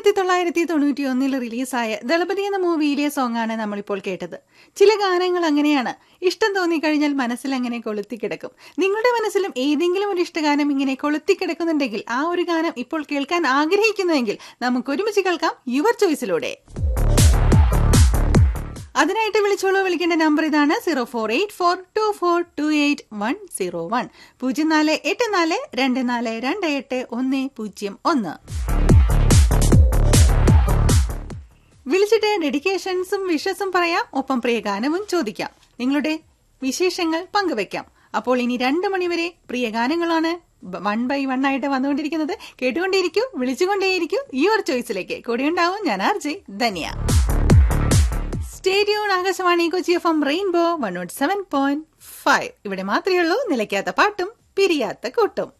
ആയിരത്തി തൊള്ളായിരത്തി തൊണ്ണൂറ്റി ഒന്നിൽ റിലീസായ ദളപതി എന്ന മൂവിയിലെ സോങ്ങാണ് നമ്മളിപ്പോൾ കേട്ടത് ചില ഗാനങ്ങൾ അങ്ങനെയാണ് ഇഷ്ടം തോന്നിക്കഴിഞ്ഞാൽ മനസ്സിൽ അങ്ങനെ കൊളുത്തിക്കിടക്കും നിങ്ങളുടെ മനസ്സിലും ഏതെങ്കിലും ഒരു ഇഷ്ടഗാനം ഇങ്ങനെ കൊളുത്തിക്കിടക്കുന്നുണ്ടെങ്കിൽ ആ ഒരു ഗാനം ഇപ്പോൾ കേൾക്കാൻ ആഗ്രഹിക്കുന്നുവെങ്കിൽ നമുക്ക് ഒരുമിച്ച് കേൾക്കാം യുവർ ചോയ്സിലൂടെ അതിനായിട്ട് വിളിച്ചോളൂ വിളിക്കേണ്ട നമ്പർ ഇതാണ് zero four eight four two four two eight one zero one പൂജ്യം നാല് എട്ട് നാല് രണ്ട് നാല് രണ്ട് എട്ട് ഒന്ന് പൂജ്യം ഒന്ന് വിളിച്ചിട്ട് ഡെഡിക്കേഷൻസും വിഷസും പറയാം ഒപ്പം പ്രിയ ഗാനവും ചോദിക്കാം നിങ്ങളുടെ വിശേഷങ്ങൾ പങ്കുവെക്കാം അപ്പോൾ ഇനി രണ്ട് മണിവരെ പ്രിയ ഗാനങ്ങളാണ് വൺ ബൈ വൺ ആയിട്ട് വന്നുകൊണ്ടിരിക്കുന്നത് കേട്ടുകൊണ്ടേയിരിക്കൂ വിളിച്ചുകൊണ്ടേയിരിക്കൂ യുവർ ചോയ്സിലേക്ക് കൂടെയുണ്ടാവും ഞാൻ ആർ ജെ ധന്യ സ്റ്റേഡിയോൺ Akashvani Kochi F M rainbow one nought seven point five ഇവിടെ മാത്രമേ ഉള്ളൂ നിലയ്ക്കാത്ത പാട്ടും പിരിയാത്ത കൂട്ടും